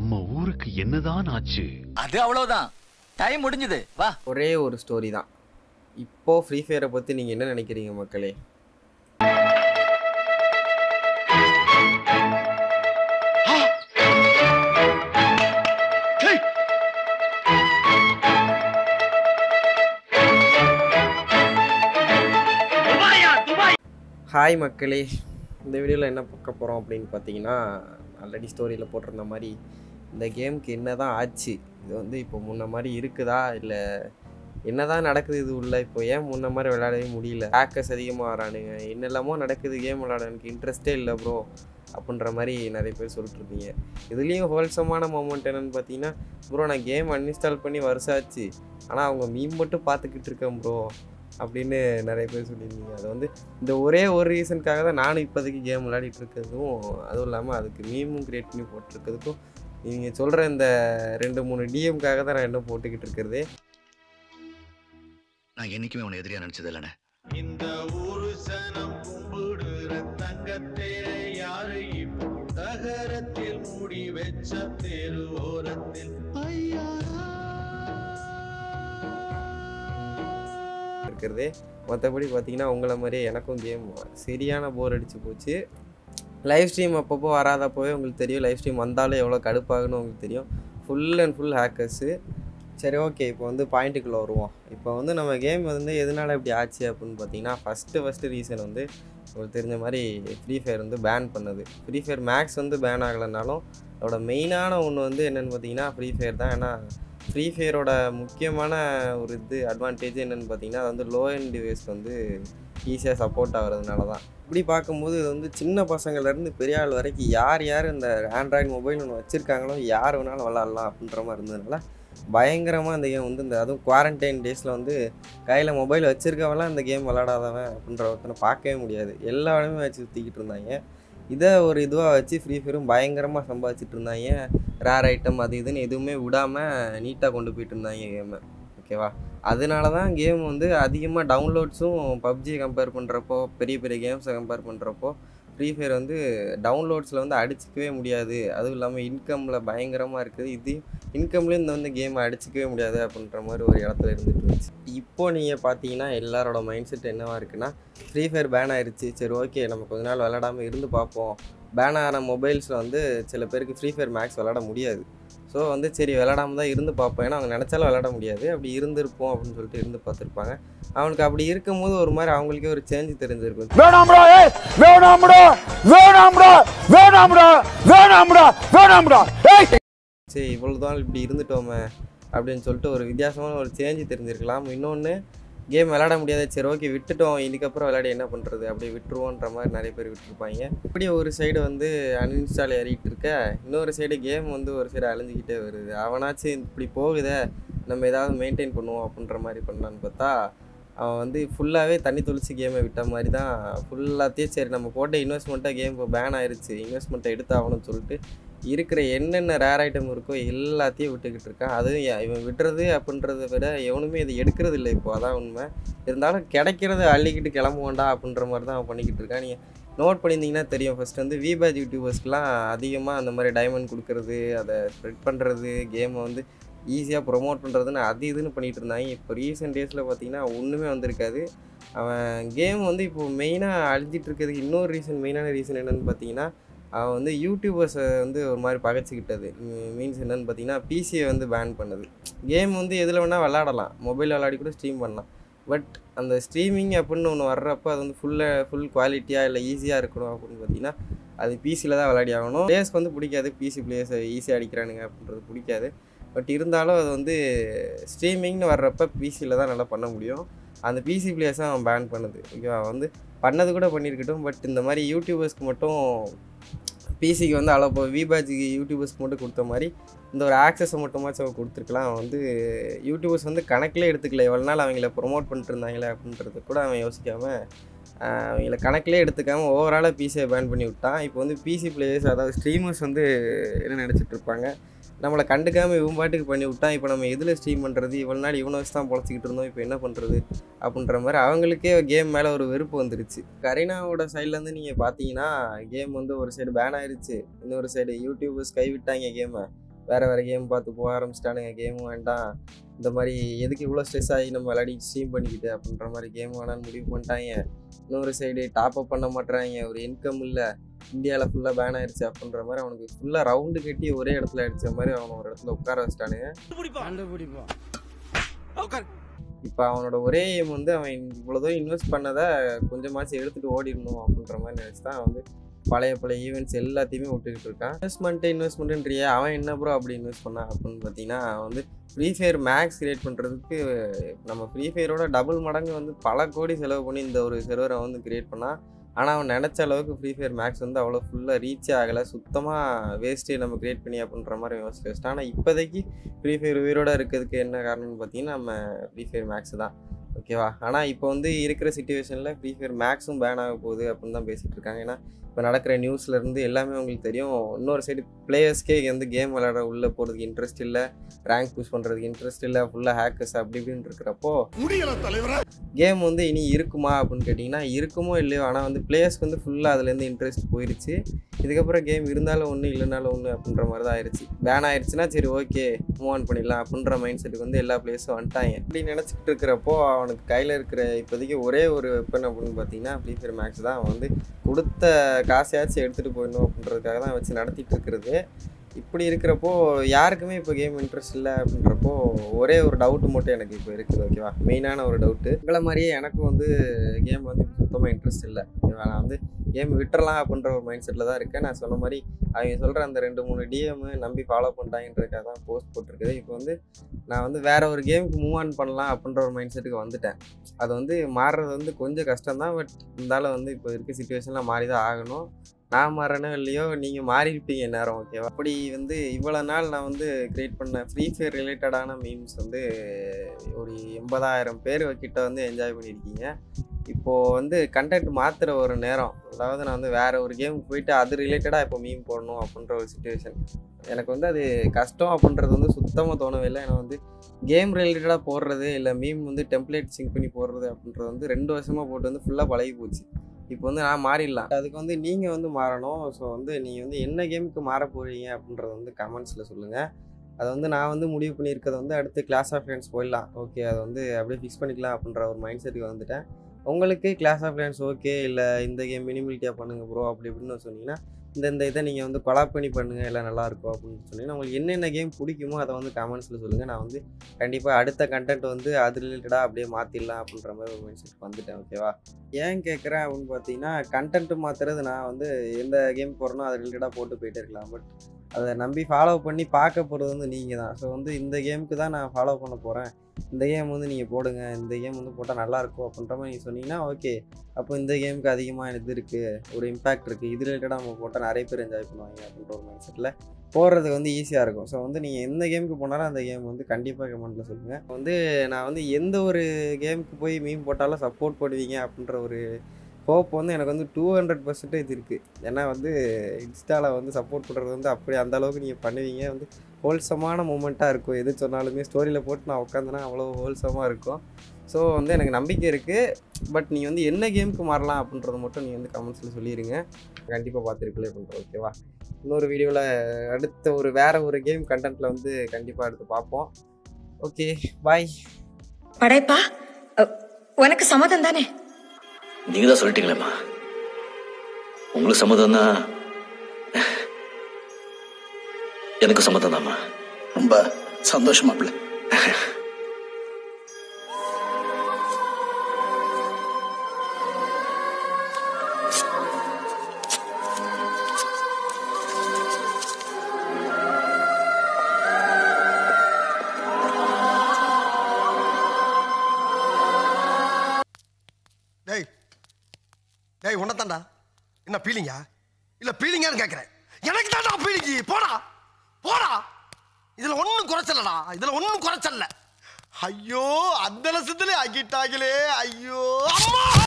நம்ம ஊருக்கு என்னதான் ஆச்சு அது அவ்வளவுதான் டைம் முடிஞ்சது வா ஒரே ஒரு ஸ்டோரி தான் இப்போது ஃப்ரீ ஃபயரை பற்றி நீங்கள் என்ன நினைக்கிறீங்க மக்களே ஹாய் மக்களே இந்த வீடியோவில் என்ன பார்க்க போகிறோம் அப்படின்னு பார்த்தீங்கன்னா ஆல்ரெடி ஸ்டோரியில் போட்டிருந்த மாதிரி இந்த கேமுக்கு என்ன தான் ஆச்சு இது வந்து இப்போ முன்ன மாதிரி இருக்குதா இல்லை என்னதான் நடக்குது இது உள்ள இப்போ ஏன் முன்ன மாதிரி விளையாடவே முடியல ஹேக்கர்ஸ் அதிகமாக வரானுங்க என்னெல்லாமோ நடக்குது கேம் விளையாட எனக்கு இன்ட்ரெஸ்டே இல்லை ப்ரோ அப்படின்ற மாதிரி நிறைய பேர் சொல்லிட்டு இருக்கீங்க இதுலேயும் ஹோல்சமான மூமெண்ட் என்னென்னு பார்த்தீங்கன்னா ப்ரோ நான் கேம் அன்இன்ஸ்டால் பண்ணி வருஷம் ஆச்சு ஆனால் அவங்க மீன் மட்டும் பார்த்துக்கிட்டு இருக்கேன் ப்ரோ அப்படின்னு நிறைய பேர் சொல்லியிருந்தீங்க அது வந்து இந்த ஒரே ஒரு ரீசனுக்காக தான் நானும் இப்போதைக்கு கேம் விளையாடிட்டு இருக்கிறதும் அதுவும் இல்லாமல் அதுக்கு மீமும் கிரியேட் பண்ணி போட்டிருக்கிறதுக்கும் நீங்கள் சொல்கிற இந்த ரெண்டு மூணு டிஎம்காக தான் நான் என்ன போட்டுக்கிட்டு இருக்கிறதே நான் என்னைக்குமே உன்னை எதிரியா நினைச்சது இல்லைண்ணே இந்த ஊரு சனம் கும்பிடுற தங்கத்தே யாரு இப்போ தகரத்தில் மூடி வச்ச தெரு ஓரத்தில் ஐயா இருக்கிறதே மற்றபடி பார்த்தீங்கன்னா உங்களை மாதிரியே எனக்கும் கேம் சரியான போர் அடிச்சு போச்சு லைவ் ஸ்ட்ரீம் அப்பப்போ வராதப்போவே உங்களுக்கு தெரியும் லைவ் ஸ்ட்ரீம் வந்தாலும் எவ்வளோ கடுப்பாகுன்னு உங்களுக்கு தெரியும் ஃபுல் அண்ட் ஃபுல் ஹேக்கர்ஸு சரி ஓகே இப்போ வந்து பாயிண்ட்டுக்குள்ளே வருவோம் இப்போ வந்து நம்ம கேம் வந்து எதனால இப்படி ஆச்சு அப்படின்னு பார்த்தீங்கன்னா ஃபஸ்ட்டு ஃபஸ்ட்டு ரீசன் வந்து உங்களுக்கு தெரிஞ்ச மாதிரி ஃப்ரீ ஃபயர் வந்து பேன் பண்ணது ஃப்ரீ ஃபயர் மேக்ஸ் வந்து பேன் ஆகலைனாலும் அதோட மெயினான ஒன்று வந்து என்னென்னு பார்த்தீங்கன்னா ஃப்ரீ ஃபயர் தான் ஏன்னா ஃப்ரீ ஃபயரோட முக்கியமான ஒரு இது அட்வான்டேஜ் என்னென்னு பார்த்தீங்கன்னா அது வந்து லோ எண்ட் டிவைஸ் வந்து ஈஸியாக சப்போர்ட் ஆகிறதுனால தான் இப்படி பார்க்கும்போது இது வந்து சின்ன பசங்கள்லேருந்து பெரிய ஆள் வரைக்கும் யார் யார் இந்த ஆண்ட்ராய்டு மொபைல் ஒன்று வச்சுருக்காங்களோ யார் வேணாலும் விளாட்லாம் அப்படின்ற மாதிரி இருந்ததுனால பயங்கரமாக இந்த கேம் வந்து இந்த அதுவும் குவாரண்டைன் டேஸில் வந்து கையில் மொபைல் வச்சுருக்கவெல்லாம் இந்த கேம் விளாடாதவன் அப்படின்ற ஒருத்தனை பார்க்கவே முடியாது எல்லா இடமே வச்சு சுற்றிக்கிட்டு இருந்தாங்க இதை ஒரு இதுவாக வச்சு ஃப்ரீ ஃபயரும் பயங்கரமாக சம்பாதிச்சிட்டு இருந்தாங்க ரேர் ஐட்டம் அது இதுன்னு எதுவுமே விடாமல் நீட்டாக கொண்டு போயிட்டு இருந்தாங்க கேமை ஓகேவா அதனால தான் கேம் வந்து அதிகமாக டவுன்லோட்ஸும் பப்ஜியை கம்பேர் பண்ணுறப்போ பெரிய பெரிய கேம்ஸை கம்பேர் பண்ணுறப்போ ஃப்ரீ ஃபயர் வந்து டவுன்லோட்ஸில் வந்து அடிச்சிக்கவே முடியாது அதுவும் இல்லாமல் இன்கமில் பயங்கரமாக இருக்குது இது இன்கம்லேயும் இந்த வந்து கேமை அடிச்சிக்கவே முடியாது அப்படின்ற மாதிரி ஒரு இடத்துல இருந்துட்டு இருந்துச்சு இப்போ நீங்கள் பார்த்தீங்கன்னா எல்லாரோட மைண்ட் செட் என்னவா இருக்குன்னா ஃப்ரீ ஃபயர் பேன் ஆயிருச்சு சரி ஓகே நம்ம கொஞ்ச நாள் விளாடாமல் இருந்து பார்ப்போம் பேன் ஆன மொபைல்ஸில் வந்து சில பேருக்கு ஃப்ரீ ஃபயர் மேக்ஸ் விளாட முடியாது ஸோ வந்து சரி விளாடாம தான் இருந்து பார்ப்போம் ஏன்னா அவங்க நினச்சாலும் விளாட முடியாது அப்படி இருந்திருப்போம் அப்படின்னு சொல்லிட்டு இருந்து பார்த்துருப்பாங்க அவனுக்கு அப்படி இருக்கும்போது ஒரு மாதிரி அவங்களுக்கே ஒரு சேஞ்ச் தெரிஞ்சிருக்கும் வேணாம்டா ஏய் வேணாம்டா வேணாம்டா வேணாம்டா வேணாம்டா வேணாம்டா ஏய் சரி இவ்வளோ தான் இப்படி இருந்துட்டோமே அப்படின்னு சொல்லிட்டு ஒரு வித்தியாசமான ஒரு சேஞ்சு தெரிஞ்சிருக்கலாம் இன்னொன்று கேம் விளையாட முடியாது சரி ஓகே விட்டுட்டோம் இதுக்கப்புறம் விளையாடி என்ன பண்ணுறது அப்படியே விட்டுருவோன்ற மாதிரி நிறைய பேர் விட்டுருப்பாங்க இப்படி ஒரு சைடு வந்து அன்இன்ஸ்டால் ஏறிட்டு இருக்க இன்னொரு சைடு கேம் வந்து ஒரு சைடு அழிஞ்சிக்கிட்டே வருது அவனாச்சும் இப்படி போகுதே நம்ம ஏதாவது மெயின்டைன் பண்ணுவோம் அப்படின்ற மாதிரி பண்ணலான்னு பார்த்தா அவன் வந்து ஃபுல்லாகவே தண்ணி தொளிச்சு கேமை விட்ட மாதிரி தான் ஃபுல்லாத்தையும் சரி நம்ம போட்ட இன்வெஸ்ட்மெண்ட்டாக கேம் இப்போ பேன் ஆயிருச்சு இன்வெஸ்ட்மெண்ட்டை எடுத்தாகணும்னு சொல்லிட்டு இருக்கிற என்னென்ன ரேர் ஐட்டம் இருக்கோ எல்லாத்தையும் விட்டுக்கிட்டு இருக்கான் அதுவும் யா- இவன் விடுறது அப்படின்றத விட எவனுமே இதை எடுக்கிறது இல்லை இப்போ அதான் உண்மை இருந்தாலும் கிடைக்கிறத அள்ளிக்கிட்டு கிளம்புவோண்டா அப்படின்ற மாதிரி தான் அவன் பண்ணிக்கிட்டு இருக்கான் நீங்கள் நோட் பண்ணியிருந்தீங்கன்னா தெரியும் ஃபஸ்ட் வந்து விபேஜ் யூடியூபர்ஸ்க்குலாம் அதிகமாக அந்த மாதிரி டைமண்ட் கொடுக்கறது அதை ஸ்ப்ரெட் பண்ணுறது கேமை வந்து ஈஸியாக ப்ரொமோட் பண்ணுறதுன்னு அது இதுன்னு பண்ணிகிட்டு இருந்தாங்க இப்போ ரீசெண்ட் டேஸில் பார்த்தீங்கன்னா ஒன்றுமே வந்திருக்காது அவன் கேம் வந்து இப்போ மெயினாக அழிஞ்சிட்டு இருக்கிறதுக்கு இன்னொரு ரீசன் மெயினான ரீசன் என்னென்னு பார்த்தீங்கன்னா அவன் வந்து யூடியூபர்ஸை வந்து ஒரு மாதிரி பகைச்சிக்கிட்டது மீன்ஸ் என்னென்னு பார்த்தீங்கன்னா பிசியை வந்து பேன் பண்ணுது கேம் வந்து எதில் வேணால் விளாடலாம் மொபைல் விளாடி கூட ஸ்ட்ரீம் பண்ணலாம் பட் அந்த ஸ்ட்ரீமிங் அப்படின்னு ஒன்று வர்றப்போ அது வந்து ஃபுல்லாக ஃபுல் குவாலிட்டியாக இல்லை ஈஸியாக இருக்கணும் அப்படின்னு பார்த்தீங்கன்னா அது பிசியில் தான் விளையாடி ஆகணும் பிளேயர்ஸ்க்கு வந்து பிடிக்காது பிசி பிளேயர்ஸை ஈஸியாக அடிக்கிறானுங்க அப்படின்றது பிடிக்காது பட் இருந்தாலும் அது வந்து ஸ்ட்ரீமிங்னு வர்றப்ப பிசியில் தான் நல்லா பண்ண முடியும் அந்த பிசி பிளேயர்ஸை அவன் பேன் பண்ணுது ஓகேவா வந்து பண்ணது கூட பண்ணியிருக்கட்டும் பட் இந்த மாதிரி யூடியூபர்ஸ்க்கு மட்டும் பிசிக்கு வந்து அளவு விபாஜிக்கு யூடியூபர்ஸ்க்கு மட்டும் கொடுத்த மாதிரி இந்த ஒரு ஆக்சஸை மட்டுமாச்சும் அவன் கொடுத்துருக்கலாம் அவன் வந்து யூடியூபர்ஸ் வந்து கணக்கிலே எடுத்துக்கல எவ்வளோ நாள் அவங்கள ப்ரொமோட் பண்ணிட்டு இருந்தாங்களே அப்படின்றது கூட அவன் யோசிக்காமல் அவங்கள கணக்கிலே எடுத்துக்காமல் ஓவராலாக பிசியை பேன் பண்ணி விட்டான் இப்போ வந்து பிசி பிளேயர்ஸ் அதாவது ஸ்ட்ரீமர்ஸ் வந்து என்ன நினச்சிட்டு இருப்பாங்க நம்மளை கண்டுக்காமல் இவன் பாட்டுக்கு பண்ணி விட்டான் இப்போ நம்ம எதில் ஸ்ட்ரீம் பண்ணுறது இவ்வளோ நாள் இவனை வச்சு தான் பொழைச்சிக்கிட்டு இருந்தோம் இப்போ என்ன பண்ணுறது அப்படின்ற மாதிரி அவங்களுக்கே கேம் மேலே ஒரு வெறுப்பு வந்துருச்சு கரீனாவோட சைட்லேருந்து நீங்கள் பார்த்தீங்கன்னா கேம் வந்து ஒரு சைடு பேன் ஆயிருச்சு இன்னொரு சைடு யூடியூபர்ஸ் கைவிட்டாங்க கேமை வேறு வேறு கேம் பார்த்து போக ஆரம்பிச்சிட்டானுங்க கேமும் வேண்டாம் இந்த மாதிரி எதுக்கு இவ்வளோ ஸ்ட்ரெஸ் ஆகி நம்ம விளையாடி ஸ்ட்ரீம் பண்ணிக்கிட்டு அப்படின்ற மாதிரி கேம் வேணான்னு முடிவு பண்ணிட்டாங்க இன்னொரு சைடு டாப் அப் பண்ண மாட்றாங்க ஒரு இன்கம் இல்லை இந்தியாவில் ஃபுல்லாக பேன் ஆயிடுச்சு அப்படின்ற மாதிரி அவனுக்கு ஃபுல்லாக ரவுண்டு கட்டி ஒரே இடத்துல அடிச்ச மாதிரி அவனை ஒரு இடத்துல உட்கார வச்சிட்டானுங்க இப்போ அவனோட ஒரே எய்ம் வந்து அவன் இவ்வளோ தூரம் இன்வெஸ்ட் பண்ணதை கொஞ்சமாச்சும் எடுத்துகிட்டு ஓடிடணும் அப்படின்ற மாதிரி நினச்சி தான் வந்து பழைய பழைய ஈவெண்ட்ஸ் எல்லாத்தையுமே விட்டுக்கிட்டு இருக்கான் இன்வெஸ்ட்மெண்ட்டு இன்வெஸ்ட்மெண்ட்டுன்றிய அவன் என்ன ப்ரோ அப்படி இன்வெஸ்ட் பண்ணான் அப்படின்னு பார்த்தீங்கன்னா அவன் வந்து ஃப்ரீ ஃபயர் மேக்ஸ் கிரியேட் பண்ணுறதுக்கு நம்ம ஃப்ரீ ஃபயரோட டபுள் மடங்கு வந்து பல கோடி செலவு பண்ணி இந்த ஒரு செர்வரை வந்து கிரியேட் பண்ணான் ஆனால் அவன் நினச்ச அளவுக்கு ஃப்ரீ ஃபயர் மேக்ஸ் வந்து அவ்வளோ ஃபுல்லாக ரீச் ஆகலை சுத்தமாக வேஸ்ட்டே நம்ம கிரியேட் பண்ணி அப்படின்ற மாதிரி யோசிச்சு வச்சிட்டான் ஆனால் இப்போதைக்கு ஃப்ரீ ஃபயர் உயிரோட இருக்கிறதுக்கு என்ன காரணம்னு பார்த்தீங்கன்னா நம்ம ஃப்ரீ ஃபயர் மேக்ஸ் தான் ஓகேவா ஆனால் இப்போ வந்து இருக்கிற சுச்சுவேஷனில் ஃப்ரீ ஃபயர் மேக்ஸும் பேன் ஆக போகுது அப்படின்னு தான் பேசிகிட்டு இருக்காங்க ஏன்னா இப்போ நடக்கிற நியூஸ்லேருந்து எல்லாமே உங்களுக்கு தெரியும் இன்னொரு சைடு பிளேயர்ஸ்க்கே வந்து கேம் விளையாட உள்ளே போகிறதுக்கு இன்ட்ரெஸ்ட் இல்லை ரேங்க் புஷ் பண்ணுறதுக்கு இன்ட்ரெஸ்ட் இல்லை ஃபுல்லாக ஹேக்கர்ஸ் அப்படி இப்படின்னு இருக்கிறப்போ கேம் வந்து இனி இருக்குமா அப்படின்னு கேட்டிங்கன்னா இருக்குமோ இல்லையோ ஆனால் வந்து பிளேயர்ஸ்க்கு வந்து ஃபுல்லாக அதுலேருந்து இன்ட்ரெஸ்ட் போயிடுச்சு இதுக்கப்புறம் கேம் இருந்தாலும் ஒன்று இல்லைனாலும் ஒன்று அப்படின்ற மாதிரி தான் ஆயிடுச்சு பேன் ஆயிடுச்சுன்னா சரி ஓகே மூவ் ஆன் பண்ணிடலாம் அப்படின்ற மைண்ட் செட்டுக்கு வந்து எல்லா பிளேயர்ஸும் வந்துட்டாங்க இப்படி நினச்சிக்கிட்டு இருக்கிறப்போ அவனுக்கு கையில் இருக்கிற இப்போதைக்கு ஒரே ஒரு வெப்பன் அப்படின்னு பார்த்தீங்கன்னா ஃப்ரீ ஃபயர் மேக்ஸ் தான் அவன் வந்து கொடுத்த காசையாச்சும் எடுத்துகிட்டு போயிடணும் அப்படின்றதுக்காக தான் வச்சு நடத்திட்டு இருக்கிறது இப்படி இருக்கிறப்போ யாருக்குமே இப்போ கேம் இன்ட்ரெஸ்ட் இல்லை அப்படின்றப்போ ஒரே ஒரு டவுட்டு மட்டும் எனக்கு இப்போ இருக்குது ஓகேவா மெயினான ஒரு டவுட்டு உங்களை மாதிரியே எனக்கும் வந்து கேம் வந்து இப்போ சுத்தமாக இன்ட்ரெஸ்ட் இல்லை ஓகேவா நான் வந்து கேம் விட்டுறலாம் அப்படின்ற ஒரு மைண்ட் செட்டில் தான் இருக்கேன் நான் சொன்ன மாதிரி அவங்க சொல்கிற அந்த ரெண்டு மூணு டிஎம் நம்பி ஃபாலோ பண்ணிட்டாங்கன்றதுக்காக தான் போஸ்ட் போட்டிருக்குது இப்போ வந்து நான் வந்து வேற ஒரு கேமுக்கு மூவ் ஆன் பண்ணலாம் அப்படின்ற ஒரு மைண்ட் செட்டுக்கு வந்துட்டேன் அது வந்து மாறுறது வந்து கொஞ்சம் கஷ்டம் தான் பட் இருந்தாலும் வந்து இப்போ இருக்க சுச்சுவேஷனில் மாறி தான் ஆகணும் நான் மாறனோ இல்லையோ நீங்கள் மாறியிருப்பீங்க நேரம் ஓகேவா அப்படி வந்து இவ்வளோ நாள் நான் வந்து கிரியேட் பண்ண ஃப்ரீ ஃபயர் ரிலேட்டடான மீம்ஸ் வந்து ஒரு எண்பதாயிரம் பேர் கிட்ட வந்து என்ஜாய் பண்ணியிருக்கீங்க இப்போது வந்து கண்டென்ட் மாற்றுற ஒரு நேரம் அதாவது நான் வந்து வேறு ஒரு கேமுக்கு போயிட்டு அது ரிலேட்டடாக இப்போ மீம் போடணும் அப்படின்ற ஒரு சுச்சுவேஷன் எனக்கு வந்து அது கஷ்டம் அப்படின்றது வந்து சுத்தமாக தோணவே இல்லை ஏன்னா வந்து கேம் ரிலேட்டடாக போடுறது இல்லை மீம் வந்து டெம்ப்ளேட் சிங்க் பண்ணி போடுறது அப்படின்றது வந்து ரெண்டு வருஷமாக போட்டு வந்து ஃபுல்லாக பழகி போச்சு இப்போ வந்து நான் மாறிடலாம் அதுக்கு வந்து நீங்கள் வந்து மாறணும் ஸோ வந்து நீங்கள் வந்து என்ன கேமுக்கு மாற போகிறீங்க அப்படின்றத வந்து கமெண்ட்ஸில் சொல்லுங்கள் அதை வந்து நான் வந்து முடிவு பண்ணியிருக்கிறத வந்து அடுத்து கிளாஸ் ஆஃப் ஃப்ரெண்ட்ஸ் போயிடலாம் ஓகே அதை வந்து அப்படியே ஃபிக்ஸ் பண்ணிக்கலாம் அப்படின்ற ஒரு மைண்ட் செட்டுக்கு வந்துட்டேன் உங்களுக்கு கிளாஸ் ஆஃப் ஃப்ரெண்ட்ஸ் ஓகே இல்லை இந்த கேம் மினிமிலிட்டியாக பண்ணுங்கள் ப்ரோ அப்படி இப்படின்னு சொன்னீங்கன்னா இந்த இந்த இதை நீங்கள் வந்து கொலாப் பண்ணி பண்ணுங்கள் எல்லாம் நல்லாயிருக்கும் அப்படின்னு சொன்னீங்கன்னா உங்களுக்கு என்னென்ன கேம் பிடிக்குமோ அதை வந்து கமெண்ட்ஸில் சொல்லுங்கள் நான் வந்து கண்டிப்பாக அடுத்த கண்டென்ட் வந்து அது ரிலேட்டடாக அப்படியே மாற்றிடலாம் அப்படின்ற மாதிரி ஒரு மைண்ட் செட் வந்துட்டேன் ஓகேவா ஏன் கேட்குறேன் அப்படின்னு பார்த்தீங்கன்னா கண்டென்ட் மாற்றுறது நான் வந்து எந்த கேம் போடுறனோ அது ரிலேட்டடாக போட்டு போயிட்டே இருக்கலாம் பட் அதை நம்பி ஃபாலோ பண்ணி பார்க்க போகிறது வந்து நீங்கள் தான் ஸோ வந்து இந்த கேமுக்கு தான் நான் ஃபாலோ பண்ண போகிறேன் இந்த கேம் வந்து நீங்கள் போடுங்க இந்த கேம் வந்து போட்டால் நல்லாயிருக்கும் அப்படின்ற மாதிரி நீங்கள் சொன்னீங்கன்னா ஓகே அப்போ இந்த கேமுக்கு அதிகமாக இது இருக்குது ஒரு இம்பாக்ட் இருக்குது இது ரிலேட்டடாக நம்ம போட்டால் நிறைய பேர் என்ஜாய் பண்ணுவாங்க அப்படின்ற ஒரு மைண்ட் செட்டில் போடுறதுக்கு வந்து ஈஸியாக இருக்கும் ஸோ வந்து நீங்கள் எந்த கேமுக்கு போனாலும் அந்த கேம் வந்து கண்டிப்பாக கமெண்ட்டில் சொல்லுங்கள் வந்து நான் வந்து எந்த ஒரு கேமுக்கு போய் மீன் போட்டாலும் சப்போர்ட் பண்ணுவீங்க அப்படின்ற ஒரு ஹோப் வந்து எனக்கு வந்து டூ ஹண்ட்ரட் பர்சன்டேஜ் இருக்குது ஏன்னா வந்து இன்ஸ்டாவில் வந்து சப்போர்ட் பண்ணுறது வந்து அப்படி அந்த அளவுக்கு நீங்கள் பண்ணுவீங்க வந்து ஹோல்சமான மூமெண்ட்டாக இருக்கும் எது சொன்னாலுமே ஸ்டோரியில் போட்டு நான் உட்காந்தேன்னா அவ்வளோ ஹோல்சமாக இருக்கும் ஸோ வந்து எனக்கு நம்பிக்கை இருக்குது பட் நீங்கள் வந்து என்ன கேமுக்கு மாறலாம் அப்படின்றத மட்டும் நீங்கள் வந்து கமெண்ட்ஸில் சொல்லிடுங்க கண்டிப்பாக பார்த்து ரிப்ளை பண்ணுறேன் ஓகேவா இன்னொரு வீடியோவில் அடுத்த ஒரு வேறு ஒரு கேம் கண்டென்ட்டில் வந்து கண்டிப்பாக அடுத்து பார்ப்போம் ஓகே பாய் படைப்பா அ, உனக்கு சம்மதம் தானே நீங்க தான் சொல்லிட்டீங்களேம்மா உங்களுக்கு சம்மதம் தான் எனக்கு சம்மதம் தாம்மா ரொம்ப சந்தோஷமா பிள்ளை டேய் டேய் உன்னதாண்டா என்ன பீலிங்கா இல்ல பீலிங்கான்னு கேக்குறேன் எனக்கு தான்டா பீலிங்கி போடா போடா இதுல ஒண்ணும் குறைச்சலடா இதுல ஒண்ணும் குறைச்சல்ல ஐயோ அந்த லட்சத்துல ஆக்கிட்டாங்களே ஐயோ அம்மா